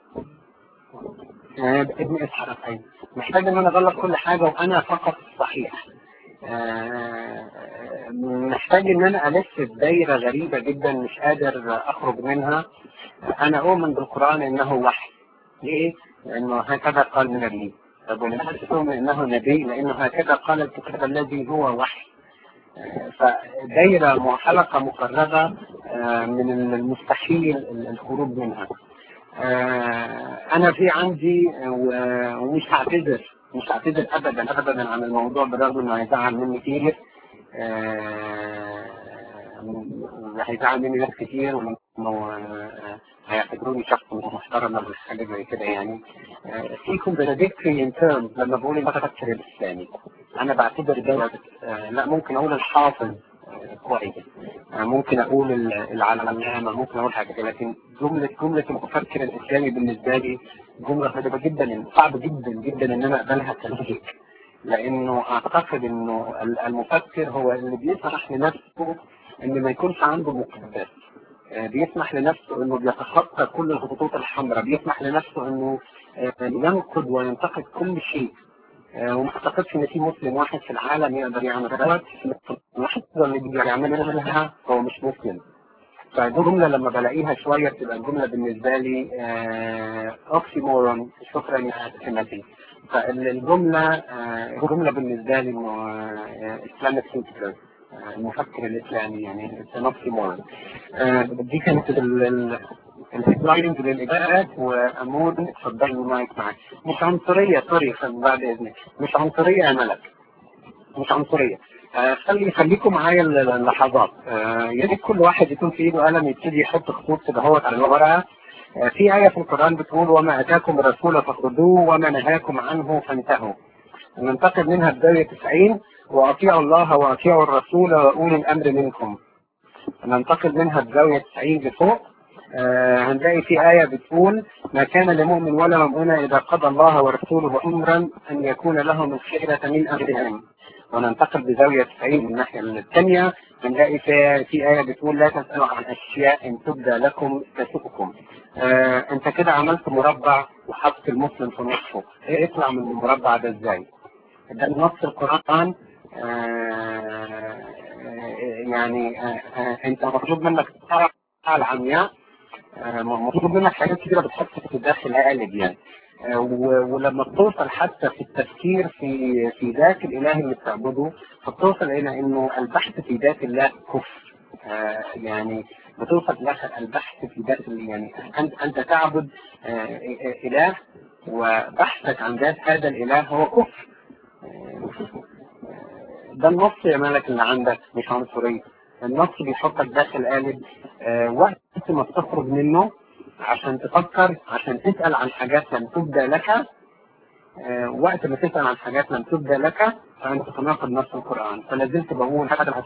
آه، ابن اسحاق ايوه محتاج ان انا اغلط كل حاجه وانا فقط صحيح آه، محتاج ان انا الف في دايره غريبه جدا مش قادر اخرج منها انا اؤمن بالقران انه وحي ليه؟ لانه هكذا قال النبي طب ولماذا تؤمن انه نبي؟ لانه هكذا قال الكتاب الذي هو وحي آه، فدايره حلقه مقربه آه، من المستحيل الخروج منها آه، انا في عندي و- ومش هعتذر مش هعتذر ابدا ابدا عن الموضوع بالرغم انه هيزعل مني كتير آه، هيزعل مني ناس كتير وانه آه، هيعتبروني شخص مش محترم ولا حاجه زي كده يعني آه، في contradictory in terms لما بقول المفكر الاسلامي انا بعتبر ده آه، لا ممكن اقول الحافظ آه، كويس آه، ممكن اقول ال- العلامه ممكن اقول حاجه كده لكن جمله جمله المفكر الاسلامي بالنسبه لي جمله غريبه جدا صعب جدا جدا ان انا اقبلها كلوجيك لانه اعتقد انه ال- المفكر هو اللي بيسمح لنفسه ان ما يكونش عنده مقدس آه، بيسمح لنفسه انه بيتخطى كل الخطوط الحمراء بيسمح لنفسه انه آه، ينقد وينتقد كل شيء آه، وما اعتقدش ان في مسلم واحد في العالم يقدر يعمل دوت الواحد اللي بيقدر يعملها هو مش مسلم فالجملة لما بلاقيها شوية بتبقى الجملة بالنسبة لي اوكسيمورون شكرا يا سمتي فالجملة آه، الجملة بالنسبة لي انه اسلامك ثينكر المفكر الاسلامي يعني اوكسيمورون دي كانت الهيدلاينز للاجابات وامون اتفضل المايك معاك مش عنصرية سوري بعد اذنك مش عنصرية يا ملك مش عنصرية آه، خلي خليكم معايا ال- اللحظات آه، يا ريت كل واحد يكون في ايده قلم يبتدي يحط خطوط كده هوت على الورقه آه، في آية في القرآن بتقول وما أتاكم الرسول فخذوه وما نهاكم عنه فانتهوا ننتقل منها بداية 90 وأطيعوا الله وأطيعوا الرسول وأولي الأمر منكم ننتقل منها بزاوية 90 لفوق آه هنلاقي في آية بتقول ما كان لمؤمن ولا مؤمنة إذا قضى الله ورسوله أمرا أن يكون لهم الخيرة من أمرهم وننتقل بزاوية 90 من الناحية الثانية هنلاقي في, في آية بتقول لا تسألوا عن أشياء إن تبدى لكم تسؤكم آه أنت كده عملت مربع وحطت المسلم في نصه إيه اطلع من المربع ده إزاي؟ ده نص القرآن آه يعني آه آه أنت مطلوب منك تقرأ العمياء آه مطلوب منك حاجات كتيرة بتحط في داخل قالب يعني آه و- ولما بتوصل حتى في التفكير في في ذات الاله اللي بتعبده فبتوصل الى انه البحث في ذات الله كفر آه يعني بتوصل الى البحث في ذات ال- يعني انت انت تعبد آه اله وبحثك عن ذات هذا الاله هو كفر آه ده النص يا ملك اللي عندك مش عنصرية النص بيحطك داخل قالب آه وقت ما بتخرج منه عشان تفكر عشان تسأل عن حاجات لم تبدى لك آه وقت ما تسأل عن حاجات لم تبدى لك فأنت تناقض نص القرآن فلا زلت بقول حتى لو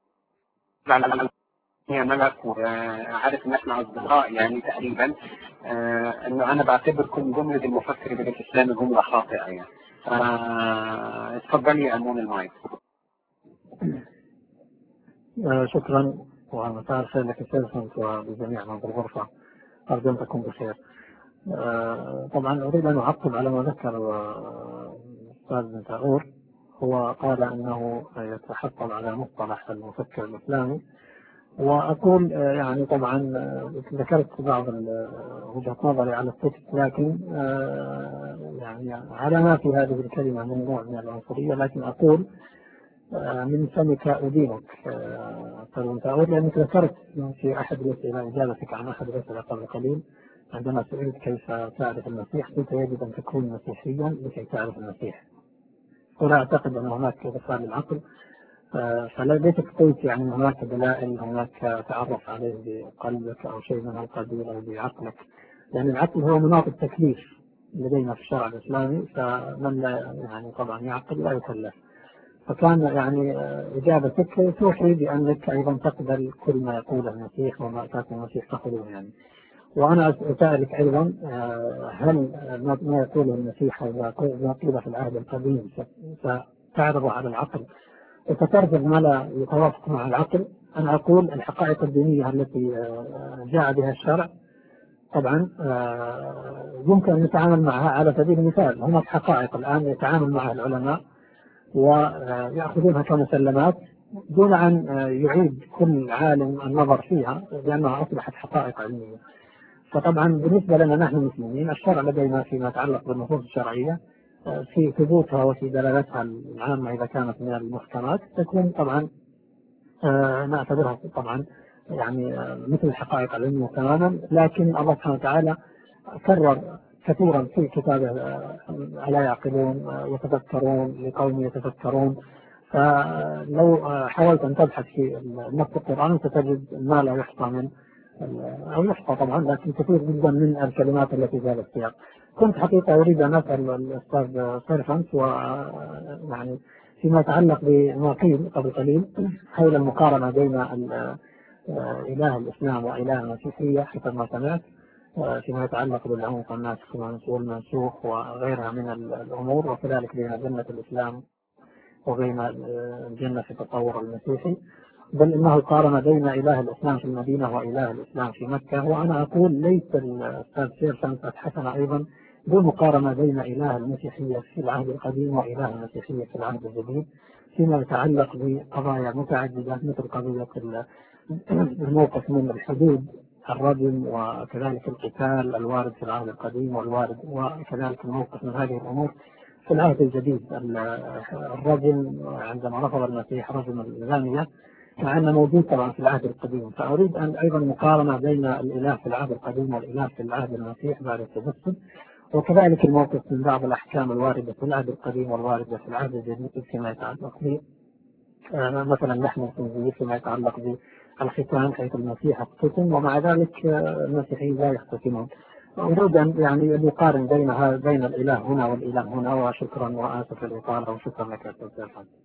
هت- يا ملك وعارف ان احنا اصدقاء يعني تقريبا آه انه انا بعتبر كل جمله المفكر بالاسلام جمله خاطئه يعني آه اتفضلي يا امون المايك آه، شكرا ومساء الخير لك سيرفنت وبجميع من في الغرفة أرجو أن تكون بخير آه، طبعا أريد أن أعقب على ما ذكر آه، الأستاذ بن تاغور هو قال أنه يتحفظ على مصطلح المفكر الإسلامي وأقول آه، يعني طبعا آه، ذكرت بعض ال- وجهة نظري على التكست لكن آه، يعني على ما في هذه الكلمة من نوع من العنصرية لكن أقول آه، من فمك أدينك آه، فلم تعود لأنك ذكرت في أحد الأسئلة إجابتك عن أحد الأسئلة قبل قليل عندما سئلت كيف تعرف المسيح قلت يجب أن تكون مسيحيا لكي تعرف المسيح ولا أعتقد أن هناك إدخال للعقل آه، فليتك قلت يعني هناك دلائل هناك تعرف عليه بقلبك أو شيء من القبيل أو بعقلك لأن العقل هو مناط التكليف لدينا في الشرع الإسلامي فمن لا يعني طبعا يعقل لا يكلف فكان يعني آه، إجابتك توحي بأنك أيضا تقبل كل ما يقوله المسيح وما أتاكم المسيح تقبلون يعني وأنا أسألك أيضا آه، هل ما ما يقوله المسيح إذا ما قيل في العهد القديم ستعرضه على العقل وسترفض ما لا يتوافق مع العقل أنا أقول الحقائق الدينية التي آه، جاء بها الشرع طبعا آه، يمكن أن نتعامل معها على سبيل المثال هناك حقائق الآن يتعامل معها العلماء ويأخذونها كمسلمات دون أن يعيد كل عالم النظر فيها لأنها أصبحت حقائق علمية فطبعا بالنسبة لنا نحن المسلمين الشرع لدينا فيما يتعلق بالنصوص الشرعية في ثبوتها وفي دلالتها العامة إذا كانت من المحكمات تكون طبعا آه، نعتبرها طبعا يعني آه، مثل الحقائق العلمية تماما لكن الله سبحانه وتعالى كرر كثيرا في كتابه آه، ألا يعقلون يتذكرون لقوم يتفكرون فلو حاولت أن تبحث في النص القرآني ستجد ما لا يحصى من أو يحصى طبعا لكن كثير جدا من الكلمات التي في هذا السياق كنت حقيقة أريد أن أسأل الأستاذ سيرفنس و يعني فيما يتعلق بما قيل قبل قليل حول المقارنة بين إله الإسلام وإله المسيحية حسب ما سمعت فيما يتعلق بالعنف والناسخ والمنسوخ وغيرها من الأمور وكذلك بين جنة الإسلام وبين الجنة في التطور المسيحي بل انه قارن بين اله الاسلام في المدينه واله الاسلام في مكه وانا اقول ليس الاستاذ سيرسن قد حسن ايضا بالمقارنه بين اله المسيحيه في العهد القديم واله المسيحيه في العهد الجديد فيما يتعلق بقضايا متعدده مثل قضيه الموقف من الحدود الرجم وكذلك القتال الوارد في العهد القديم والوارد وكذلك الموقف من هذه الامور في العهد الجديد الرجم عندما رفض المسيح رجم الزانيه مع انه موجود طبعا في العهد القديم فاريد ان ايضا مقارنه بين الاله في العهد القديم والاله في العهد المسيح بعد التجسد وكذلك الموقف من بعض الاحكام الوارده في العهد القديم والوارده في العهد الجديد فيما يتعلق ب آه، مثلا لحم الخنزير فيما يتعلق بالختان حيث المسيح اختتم ومع ذلك آه، المسيحيين لا يختتمون أريد أن يعني يقارن بين بين الإله هنا والإله هنا وشكرا وآسف الإطالة وشكرا لك أستاذ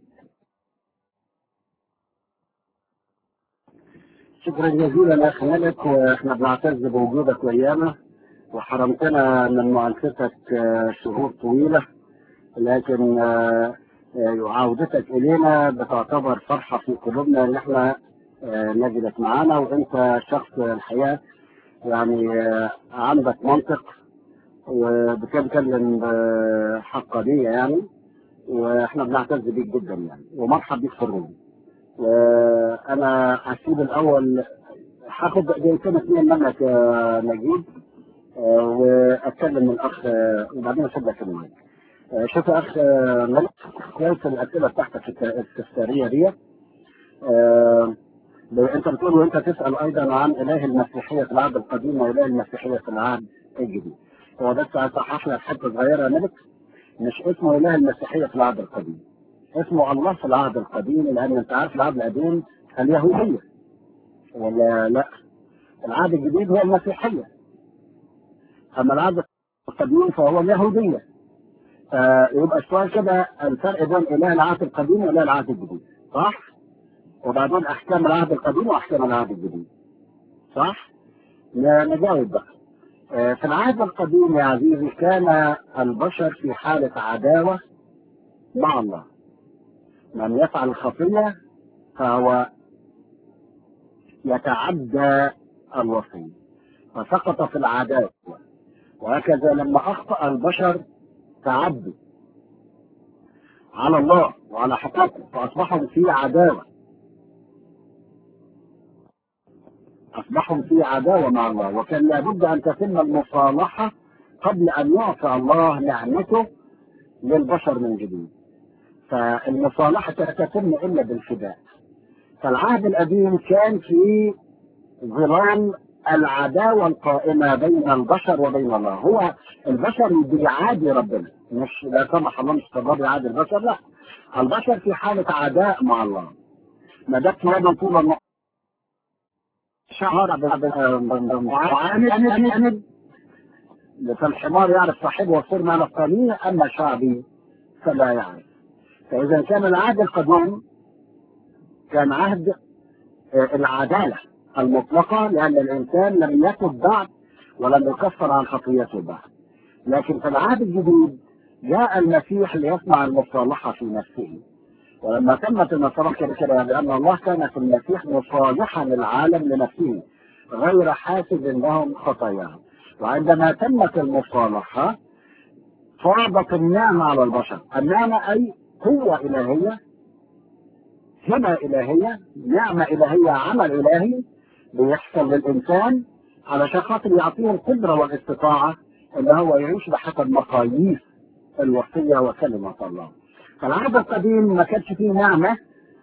شكرا جزيلا اخ ملك واحنا بنعتز بوجودك ويانا وحرمتنا من معالجتك شهور طويله لكن عودتك الينا بتعتبر فرحه في قلوبنا ان احنا نجدك معانا وانت شخص الحياه يعني عندك منطق وبتتكلم حقانيه يعني واحنا بنعتز بيك جدا يعني ومرحب بيك في الروم وانا هسيب الاول هاخد دقيقتين اثنين منك يا نجيب واتكلم الاخ وبعدين اسيب لك المايك شوف يا اخ ملك كويس الاسئله بتاعتك التفسيريه دي انت بتقول وانت تسال ايضا عن اله المسيحيه في العهد القديم واله المسيحيه في العهد الجديد هو بس هصحح لك حته صغيره يا ملك مش اسمه اله المسيحيه في العهد القديم اسمه الله في العهد القديم لان انت عارف العهد القديم اليهوديه ولا لا العهد الجديد هو المسيحيه اما العهد القديم فهو اليهوديه فيبقى السؤال كده الفرق بين اله العهد القديم واله العهد الجديد صح؟ وبعدين احكام العهد القديم واحكام العهد الجديد صح؟ نجاوب بقى في العهد القديم يا عزيزي كان البشر في حالة عداوة مع الله من يفعل الخطية فهو يتعدى الوصية فسقط في العداوة وهكذا لما أخطأ البشر تعدوا على الله وعلى حقوقه فأصبحوا في عداوة أصبحوا في عداوة مع الله وكان لابد أن تتم المصالحة قبل أن يعطي الله نعمته للبشر من جديد فالمصالحة تتم إلا بالفداء فالعهد القديم كان في ظلال العداوة القائمة بين البشر وبين الله هو البشر بيعادي ربنا مش لا سمح الله مش الله بيعادي البشر لا البشر في حالة عداء مع الله ما ده كلام طول شهر معاند فالحمار يعرف صاحبه والصير ما نفقانيه أما شعبي فلا يعرف فإذا كان العهد القديم كان عهد العدالة المطلقة لأن الإنسان لم يكن بعد ولم يكفر عن خطيته بعد لكن في العهد الجديد جاء المسيح ليصنع المصالحة في نفسه ولما تمت المصالحة كده كده لأن الله كان في المسيح مصالحا العالم لنفسه غير حاسب لهم خطاياهم وعندما تمت المصالحة فرضت النعمة على البشر النعمة أي قوة إلهية هبة إلهية نعمة إلهية عمل إلهي بيحصل للإنسان علشان خاطر يعطيه القدرة والاستطاعة إن هو يعيش بحسب مقاييس الوصية وكلمة الله فالعهد القديم ما كانش فيه نعمة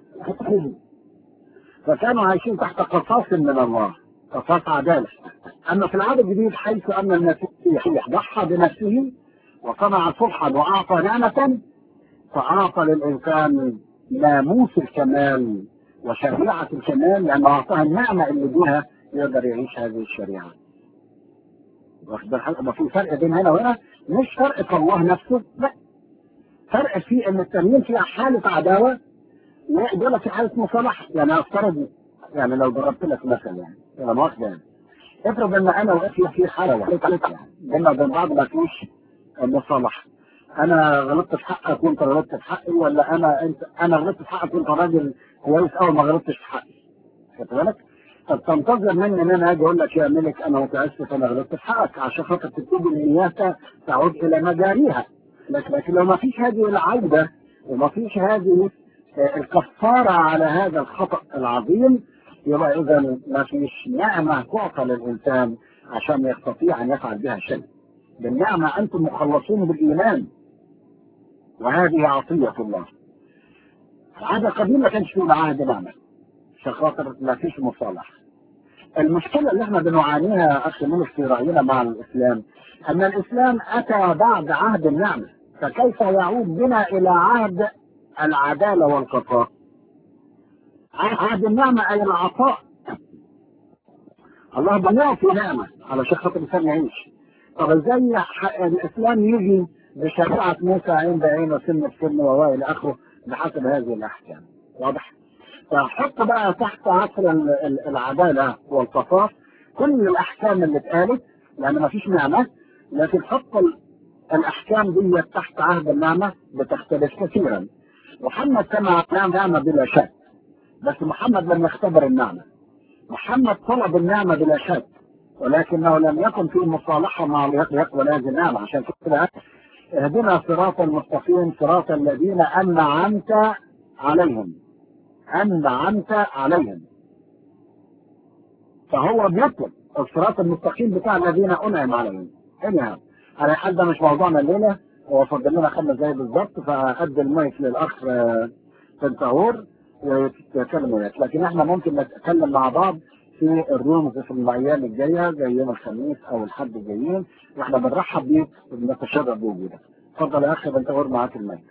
فكانوا عايشين تحت قصاص من الله قصاص عدالة أما في العهد الجديد حيث أن المسيح ضحى بنفسه وصنع صلحا وأعطى نعمة فأعطى للإنسان ناموس الكمال وشريعة الكمال لأنه أعطاها النعمة اللي بها يقدر يعيش هذه الشريعة. واخد بالك ما في فرق بين هنا وهنا مش فرق في الله نفسه لا فرق في ان التنين فيها حالة عداوة ودول في حالة مصالحة يعني افترض يعني لو ضربت لك مثل يعني ولا مؤاخذة يعني افرض ان انا وقفت في حالة واحدة يعني بيننا وبين بعض ما فيش مصالحة انا غلطت في حقك وانت غلطت في حقي ولا انا انت انا غلطت في حقك وانت راجل كويس قوي ما غلطتش في حقي خدت بالك؟ طب تنتظر مني ان انا اجي اقول لك يا ملك انا متاسف انا غلطت في حقك عشان خاطر تكتب المياه تعود الى مجاريها لكن, لكن لو ما فيش هذه العوده وما فيش هذه الكفاره على هذا الخطا العظيم يبقى اذا ما فيش نعمه تعطى للانسان عشان يستطيع ان يفعل بها شيء. بالنعمه انتم مخلصون بالايمان وهذه عطيه الله. العهد القديم ما كانش فيه عهد نعمه عشان خاطر ما فيش مصالحه. المشكلة اللي احنا بنعانيها أخي ملك في رأينا مع الإسلام أن الإسلام أتى بعد عهد النعمة فكيف يعود بنا إلى عهد العدالة والقضاء عهد النعمة أي العطاء الله بيعطي نعمة علشان خاطر الإنسان يعيش طب ازاي الإسلام يجي بشريعة موسى عين بعين وسن بسن وواء إلى آخره بحسب هذه الأحكام واضح؟ فحط بقى تحت عصر العدالة والقصاص كل الأحكام اللي اتقالت لأن ما فيش نعمة لكن حط الأحكام دي تحت عهد النعمة بتختلف كثيرا محمد كما نعمة بلا شك بس محمد لم يختبر النعمة محمد طلب النعمة بلا شك ولكنه لم يكن في مصالحة مع يقبل هذه النعمة عشان كده اهدنا صراط المستقيم صراط الذين أنعمت عليهم أنعمت عليهم فهو بيطلب الصراط المستقيم بتاع الذين أنعم عليهم انها على حد ده مش موضوعنا الليلة هو فضل لنا خمس دقايق بالظبط فأدي المايك للأخ تنتهور ويتكلم وياك لكن احنا ممكن نتكلم مع بعض في الرومز في الايام الجايه زي يوم الخميس او الحد الجايين واحنا بنرحب بيك وبنتشرف بوجودك. اتفضل يا اخي بنتهور معاك المايك.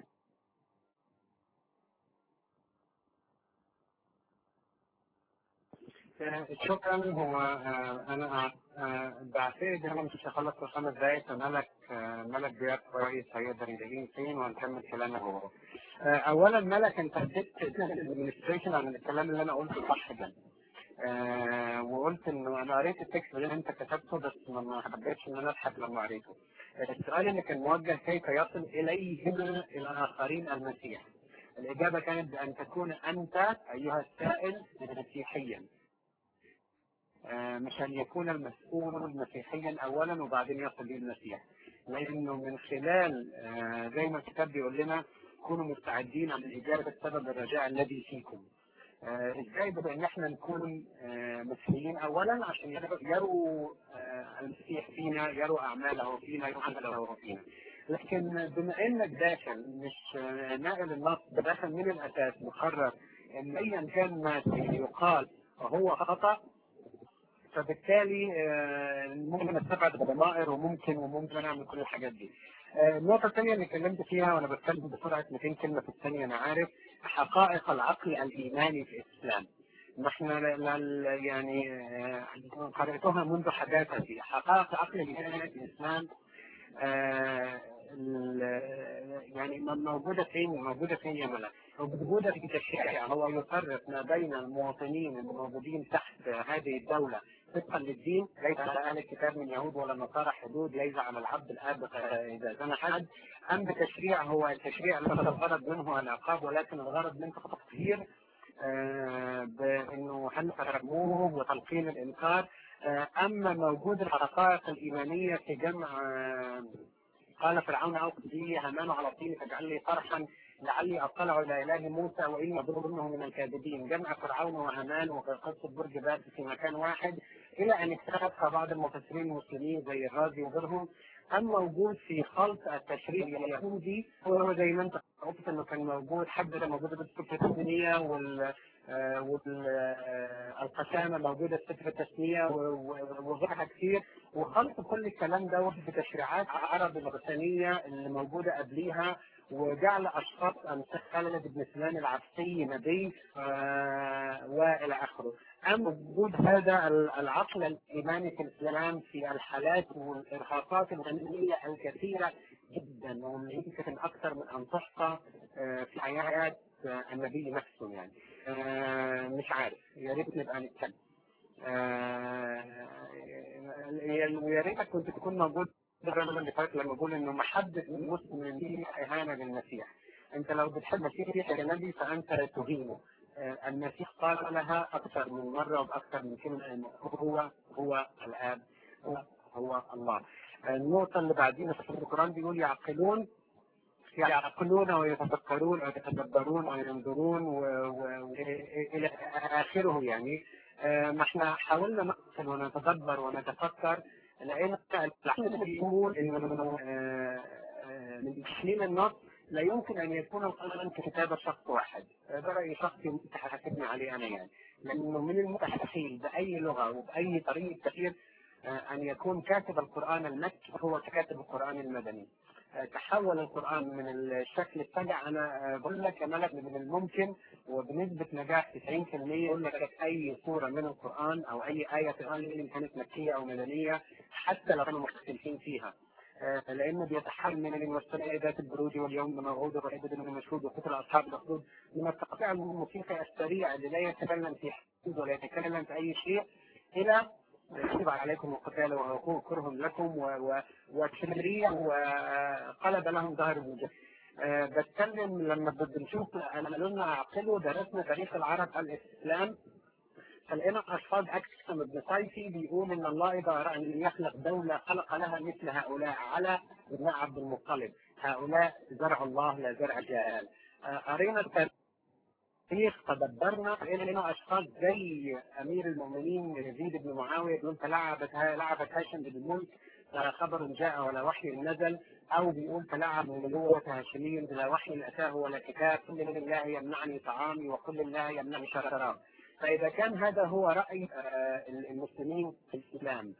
شكرا هو انا بعتقد انا مش هخلص في خمس دقايق ملك ملك بيات كويس هيقدر يلاقيني فين وهنكمل كلامنا هو اولا ملك انت اديت الادمنستريشن عن الكلام اللي انا قلته صح جدا آه وقلت انه انا قريت التكست اللي انت كتبته بس ما حبيتش ان انا اضحك لما قريته السؤال اللي كان موجه كيف يصل اليهم الاخرين المسيح الاجابه كانت بان تكون انت ايها السائل مسيحيا آه مش ان يكون المسؤول مسيحيا اولا وبعدين يصل به المسيح لانه من خلال آه زي ما الكتاب بيقول لنا كونوا مستعدين عن اجابه سبب الرجاء الذي فيكم آه ازاي بدا ان احنا نكون آه مسيحيين اولا عشان يروا آه المسيح فينا يروا اعماله فينا يروا عمله فينا لكن بما انك داخل مش ناقل النص داخل من الاساس مقرر ان ايا كان ما يقال فهو خطا فبالتالي ممكن استبعد الضمائر وممكن وممكن اعمل كل الحاجات دي. النقطة الثانية اللي اتكلمت فيها وانا بتكلم بسرعة 200 كلمة في الثانية انا عارف حقائق العقل الايماني في الاسلام. نحن يعني قرأتها منذ حداثتي حقائق العقل الايماني في الاسلام ال- يعني م- موجودة فين موجودة فين يا ملك موجودة في تشريع هو يفرق ما بين المواطنين الموجودين تحت هذه الدولة طبقا للدين ليس على اهل الكتاب من يهود ولا نصارى حدود ليس على العبد الابق اذا زنى حد ام بتشريع هو التشريع ليس الغرض منه العقاب ولكن الغرض منه تطهير آه، بانه هل ترموه وتلقين الانكار آه، اما موجود الحقائق الايمانيه في جمع آه، قال فرعون اوقد لي هامان على طين فاجعل لي فرحا لعلي اطلع الى اله موسى واني اظنه من الكاذبين جمع فرعون وهامان وقصه برج بابل في مكان واحد الى ان اكتشف بعض المفسرين المسلمين زي الرازي وغيرهم ام موجود في خلط التشريع اليهودي هو زي ما انت قلت انه كان موجود حد موجود في السفر الدينيه وال والقسامه موجوده في سفر التثنيه و- و- وغيرها كثير وخلط كل الكلام ده في تشريعات عرب الغسانيه اللي موجوده قبليها وجعل اشخاص امثال خالد بن سنان العبسي نبي آه، والى اخره. اما وجود هذا ال- العقل الايماني في الاسلام في الحالات والارهاقات الغنيه الكثيره جدا واللي يمكن اكثر من ان تحصى آه، في حياه آه، النبي نفسه يعني. آه، مش عارف يا ريت نبقى نتكلم. آه، ويا ريتك كنت تكون موجود الرجل اللي فات لما بقول انه محبه المسلم دي اهانه للمسيح. انت لو بتحب المسيح كنبي فانت تهينه. آه، المسيح قال لها اكثر من مره وباكثر من كلمه انه هو هو الاب هو هو الله. النقطه اللي بعدين في القران بيقول يعقلون يعقلون ويتفكرون ويتدبرون وينظرون والى اخره يعني آه، ما احنا حاولنا نقتل ونتدبر ونتفكر لان العلم بيقول انه آه، آه، من تحليل النص لا يمكن ان يكون القلم ككتابه شخص واحد آه، ده راي شخصي ممكن تحاسبني عليه انا يعني لانه من المستحيل باي لغه وباي طريقه تفكير آه، ان يكون كاتب القران المكي هو كاتب القران المدني آه، تحول القرآن من الشكل السبع أنا آه، بقول لك يا ملك من الممكن وبنسبة نجاح 90% يقول لك أي سورة من القرآن أو أي آية في القرآن إن كانت مكية أو مدنية حتى لو كانوا مختلفين فيها آه، لأنه بيتحمل من المرسلة ذات البروج واليوم موعود والعدد من المشهود وقتل أصحاب الأخدود من التقطيع الموسيقى السريع اللي لا يتكلم في حدود ولا يتكلم في أي شيء إلى كتب عليكم القتال وهو كره لكم و- و- وتشريع وقلب لهم ظهر الوجه أه بتكلم لما بنشوف قالوا لنا اعقلوا درسنا تاريخ العرب الاسلام فلقينا اشخاص اكثر ابن صيفي بيقول ان الله اذا اراد ان يخلق دوله خلق لها مثل هؤلاء على ابن عبد المطلب هؤلاء زرع الله لا زرع جلال أه قرينا التاريخ التاريخ تدبرنا لقينا اشخاص زي امير المؤمنين يزيد بن معاويه بيقول تلعبت لعبت هاشم بالملك لا خبر جاء ولا وحي نزل او بيقول تلعب ملوة هاشمي بلا وحي اتاه ولا كتاب كل لله يمنعني طعامي وكل لله يمنعني شراب فاذا كان هذا هو راي آه، المسلمين في الاسلام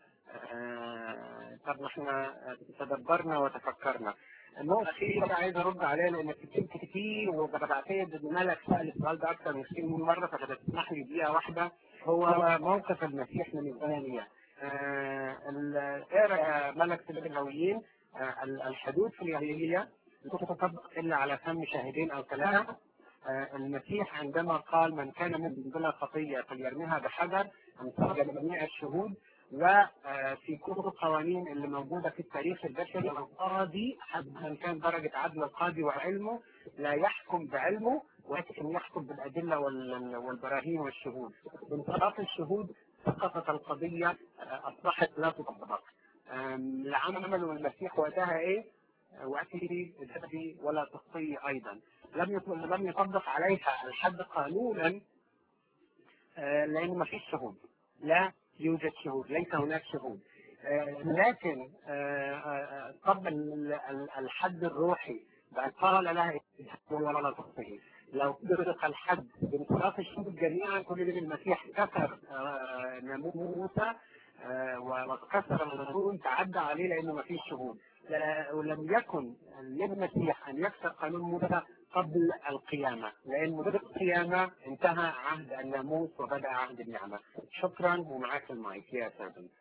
آه، طب احنا تدبرنا وتفكرنا النقطة الأخيرة اللي عايز أرد عليها لأن كتير كتير وبعتقد إن مالك سأل السؤال ده أكثر من 60 مرة فتسمح لي دقيقة واحدة هو موقف المسيح من الآنية. آه، ال- اقرا يا ملك في اللاويين آه، ال- الحدود في اليهودية لا تطبق إلا على فم شاهدين أو ثلاثة آه، المسيح عندما قال من كان من بلا خطية فليرميها بحجر أمسك جميع الشهود وفي كل القوانين اللي موجودة في التاريخ البشري القاضي حتى كان درجة عدل القاضي وعلمه لا يحكم بعلمه ولكن يحكم بالأدلة وال- والبراهين والشهود بانصراف الشهود سقطت القضية آه، أصبحت لا تطبق آم، العمل المسيح وقتها إيه؟ وأتي الذبي ولا تخطي أيضا لم يط- لم يطبق عليها الحد قانونا آه، لأن ما فيش شهود لا يوجد شهود ليس هناك شهود آه، لكن آه، آه، طبق ال- ال- الحد الروحي بأن قال لها اذهبوا ولا تخطئي لو طبق الحد بانصراف الشهود جميعا كل اللي المسيح كسر آه، ناموس موسى آه، وكسر القانون تعدى عليه لانه ما فيش شهود لا- ولم يكن للمسيح ان يكسر قانون موسى قبل القيامه لان منذ القيامه انتهى عهد الناموس وبدا عهد النعمه شكرا ومعاك المايك يا سيدي